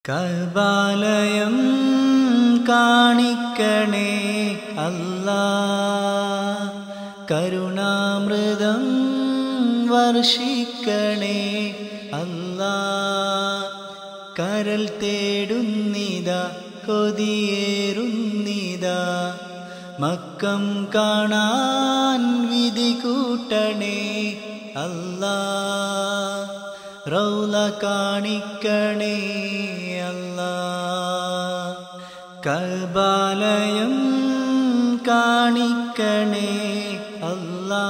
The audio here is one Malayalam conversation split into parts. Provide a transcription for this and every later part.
കബാലയം കാണിക്കണേ അല്ലാ കരുണാമൃതം വർഷിക്കണേ അല്ലാ കരൽ തേടുന്നിത കൊതിയേറുന്നിത മക്കം കാണാൻ വിധി കൂട്ടണേ അല്ലാ റൗല കാണിക്കണേ അല്ലാ കബാലയം കാണിക്കണേ അല്ലാ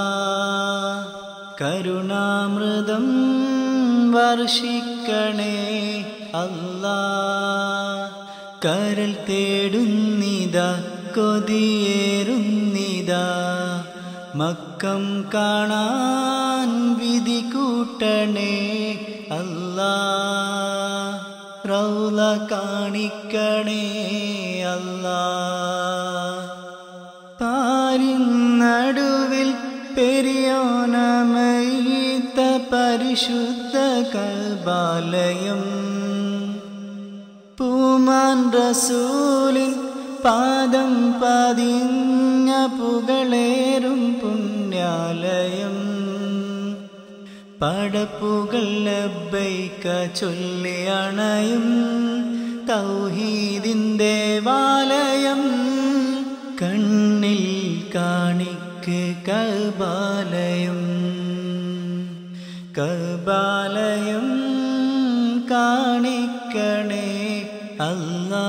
കരുണാമൃതം വർഷിക്കണേ അല്ലാ കരൽ തേടുന്നിത കൊതിയേറുന്നിത മക്കം കാണാൻ വിധി കൂട്ടണേ അല്ലാ റൗല കാണിക്കണേ അല്ലാ പാരിനടുവിൽ പെരിയോനമയിത്ത പരിശുദ്ധ കൽബാലയം പൂമാൻ റസൂലിൻ പാദം പതിഞ്ഞ പുകളേറും പുണ്യാലയം പടപ്പുകൾ ലബ്ബൈക്ക ചൊല്ലി അണയും തൗഹീദിൻ്റെ വാലയം കണ്ണിൽ കാണിക്ക് കബാലയം കബാലയം കാണിക്കണേ അല്ലാ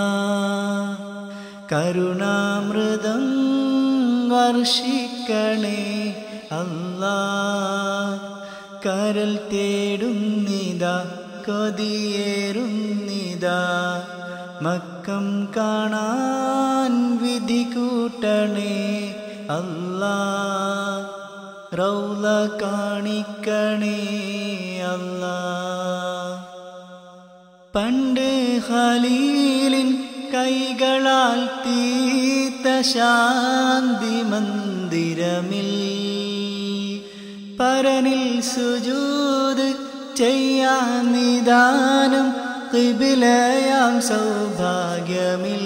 കരുണാമൃതം വർഷിക്കണേ അല്ലാ കരൽ തേടുന്നിത കൊതിയേറുന്നിത മക്കം കാണാൻ വിധി കൂട്ടണേ അല്ലാ റൗല കാണിക്കണേ അല്ലാ പണ്ട് ഖലീലിൻ കൈകളാൽ തീത്ത ശാന്തി മന്ദിരമിൽ പരനിൽ സുജൂത് ചെയ്യാൻ നിദാനം കിബിലയാം സൗഭാഗ്യമിൽ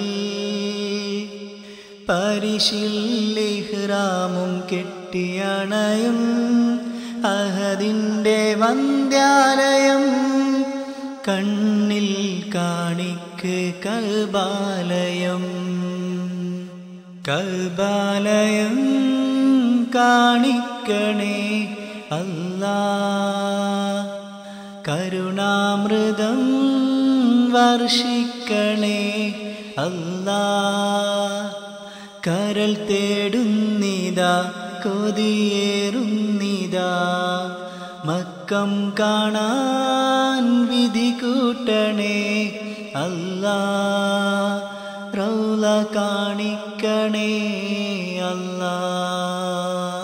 പരിശില്ലിഹ്റാമും കെട്ടിയണയും അഹദിൻ്റെ വന്ധ്യാലയം കണ്ണിൽ കാണിക്ക് കൽബാലയം കൽബാലയം കാണിക്കണേ അല്ലാ കരുണാമൃതം വർഷിക്കണേ അല്ലാ കരൽ തേടുന്നിത കൊതിയേറുന്നിത മക്കം കാണാൻ വിധി കൂട്ടണേ അല്ലാ റൗല കാണിക്കണേ അല്ലാ